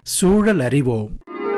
சூழல் அறிவோம்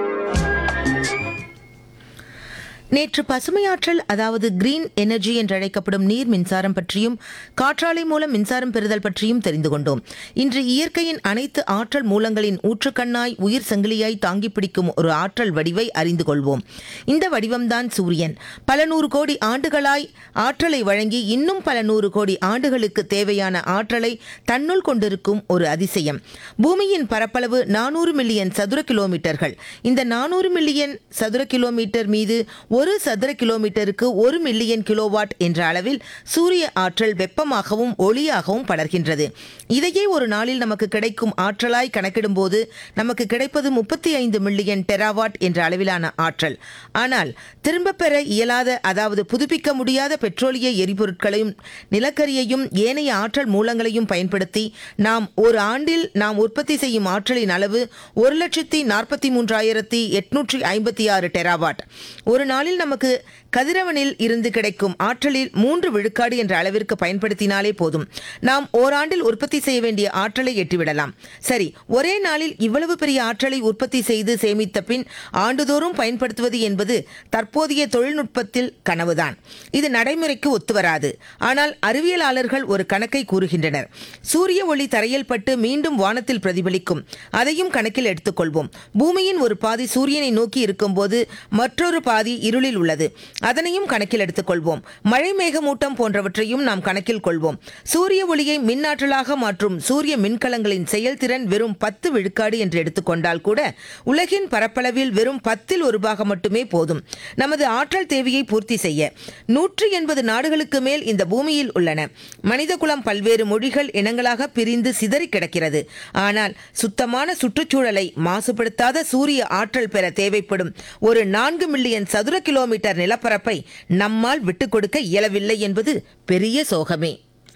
நேற்று பசுமையாற்றல் அதாவது கிரீன் எனர்ஜி என்று அழைக்கப்படும் நீர் மின்சாரம் பற்றியும் காற்றாலை மூலம் மின்சாரம் பெறுதல் பற்றியும் தெரிந்து கொண்டோம் இன்று இயற்கையின் அனைத்து ஆற்றல் மூலங்களின் ஊற்றுக்கண்ணாய் உயிர் சங்கிலியாய் தாங்கி பிடிக்கும் ஒரு ஆற்றல் வடிவை அறிந்து கொள்வோம் இந்த வடிவம்தான் சூரியன் பல நூறு கோடி ஆண்டுகளாய் ஆற்றலை வழங்கி இன்னும் பல நூறு கோடி ஆண்டுகளுக்கு தேவையான ஆற்றலை தன்னுள் கொண்டிருக்கும் ஒரு அதிசயம் பூமியின் பரப்பளவு நானூறு மில்லியன் சதுர கிலோமீட்டர்கள் இந்த நானூறு மில்லியன் சதுர கிலோமீட்டர் மீது ஒரு சதுர கிலோமீட்டருக்கு ஒரு மில்லியன் கிலோவாட் என்ற அளவில் சூரிய ஆற்றல் வெப்பமாகவும் ஒளியாகவும் படர்கின்றது இதையே ஒரு நாளில் நமக்கு கிடைக்கும் ஆற்றலாய் கணக்கிடும்போது நமக்கு கிடைப்பது முப்பத்தி ஐந்து மில்லியன் டெராவாட் என்ற அளவிலான ஆற்றல் ஆனால் திரும்பப் பெற இயலாத அதாவது புதுப்பிக்க முடியாத பெட்ரோலிய எரிபொருட்களையும் நிலக்கரியையும் ஏனைய ஆற்றல் மூலங்களையும் பயன்படுத்தி நாம் ஒரு ஆண்டில் நாம் உற்பத்தி செய்யும் ஆற்றலின் அளவு ஒரு லட்சத்தி நாற்பத்தி மூன்றாயிரத்தி எட்நூற்றி ஐம்பத்தி ஆறு டெராவாட் ஒரு நாளில் நமக்கு கதிரவனில் இருந்து கிடைக்கும் ஆற்றலில் மூன்று விழுக்காடு என்ற அளவிற்கு பயன்படுத்தினாலே போதும் நாம் ஓராண்டில் உற்பத்தி செய்ய வேண்டிய ஆற்றலை எட்டிவிடலாம் சரி ஒரே நாளில் இவ்வளவு பெரிய ஆற்றலை உற்பத்தி செய்து சேமித்த பின் ஆண்டுதோறும் பயன்படுத்துவது என்பது தற்போதைய தொழில்நுட்பத்தில் கனவுதான் இது நடைமுறைக்கு ஒத்துவராது ஆனால் அறிவியலாளர்கள் ஒரு கணக்கை கூறுகின்றனர் சூரிய ஒளி தரையில் பட்டு மீண்டும் வானத்தில் பிரதிபலிக்கும் அதையும் கணக்கில் எடுத்துக்கொள்வோம் பூமியின் ஒரு பாதி சூரியனை நோக்கி இருக்கும்போது மற்றொரு பாதி இருளில் உள்ளது அதனையும் கணக்கில் எடுத்துக்கொள்வோம் மழை மேகமூட்டம் போன்றவற்றையும் நாம் கணக்கில் கொள்வோம் சூரிய ஒளியை மின்னாற்றலாக மாற்றும் சூரிய மின்கலங்களின் செயல்திறன் வெறும் பத்து விழுக்காடு என்று எடுத்துக்கொண்டால் கூட உலகின் பரப்பளவில் வெறும் பத்தில் ஒரு பாகம் மட்டுமே போதும் நமது ஆற்றல் தேவையை பூர்த்தி செய்ய நூற்றி எண்பது நாடுகளுக்கு மேல் இந்த பூமியில் உள்ளன மனிதகுலம் பல்வேறு மொழிகள் இனங்களாக பிரிந்து சிதறி கிடக்கிறது ஆனால் சுத்தமான சுற்றுச்சூழலை மாசுபடுத்தாத சூரிய ஆற்றல் பெற தேவைப்படும் ஒரு நான்கு மில்லியன் சதுர கிலோமீட்டர் நிலப்பரப்பை நம்மால் விட்டுக் கொடுக்க இயலவில்லை என்பது பெரிய சோகமே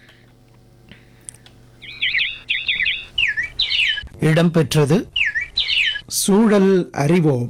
இடம்பெற்றது சூழல் அறிவோம்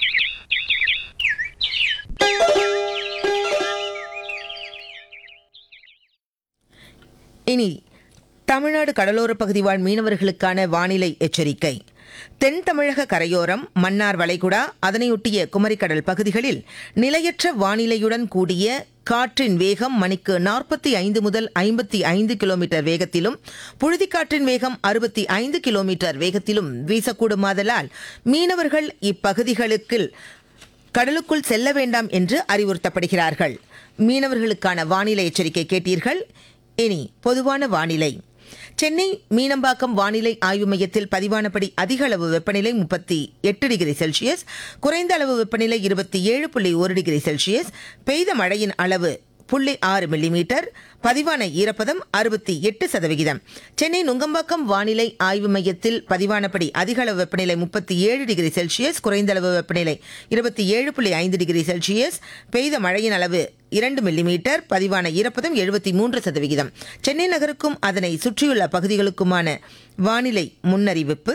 இனி தமிழ்நாடு கடலோர பகுதி வாழ் மீனவர்களுக்கான வானிலை எச்சரிக்கை தென் தமிழக கரையோரம் மன்னார் வளைகுடா அதனையொட்டிய குமரிக்கடல் பகுதிகளில் நிலையற்ற வானிலையுடன் கூடிய காற்றின் வேகம் மணிக்கு நாற்பத்தி ஐந்து முதல் ஐம்பத்தி ஐந்து கிலோமீட்டர் வேகத்திலும் புழுதிக்காற்றின் வேகம் அறுபத்தி ஐந்து கிலோமீட்டர் வேகத்திலும் வீசக்கூடுமாதலால் மீனவர்கள் இப்பகுதிகளுக்கு கடலுக்குள் செல்ல வேண்டாம் என்று அறிவுறுத்தப்படுகிறார்கள் மீனவர்களுக்கான வானிலை எச்சரிக்கை கேட்டீர்கள் இனி பொதுவான வானிலை சென்னை மீனம்பாக்கம் வானிலை ஆய்வு மையத்தில் பதிவானபடி அதிக அளவு வெப்பநிலை முப்பத்தி எட்டு டிகிரி செல்சியஸ் குறைந்த அளவு வெப்பநிலை இருபத்தி ஏழு புள்ளி ஒரு டிகிரி செல்சியஸ் பெய்த மழையின் அளவு புள்ளி ஆறு மில்லிமீட்டர் பதிவான ஈரப்பதம் அறுபத்தி எட்டு சதவிகிதம் சென்னை நுங்கம்பாக்கம் வானிலை ஆய்வு மையத்தில் பதிவானபடி அதிக அளவு வெப்பநிலை முப்பத்தி ஏழு டிகிரி செல்சியஸ் குறைந்த அளவு வெப்பநிலை இருபத்தி ஏழு புள்ளி ஐந்து டிகிரி செல்சியஸ் பெய்த மழையின் அளவு இரண்டு மில்லிமீட்டர் பதிவான ஈரப்பதம் எழுபத்தி மூன்று சதவிகிதம் சென்னை நகருக்கும் அதனை சுற்றியுள்ள பகுதிகளுக்குமான வானிலை முன்னறிவிப்பு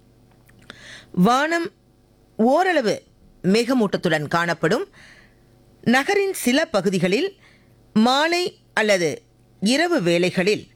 வானம் ஓரளவு மேகமூட்டத்துடன் காணப்படும் நகரின் சில பகுதிகளில் மாலை அல்லது இரவு வேளைகளில்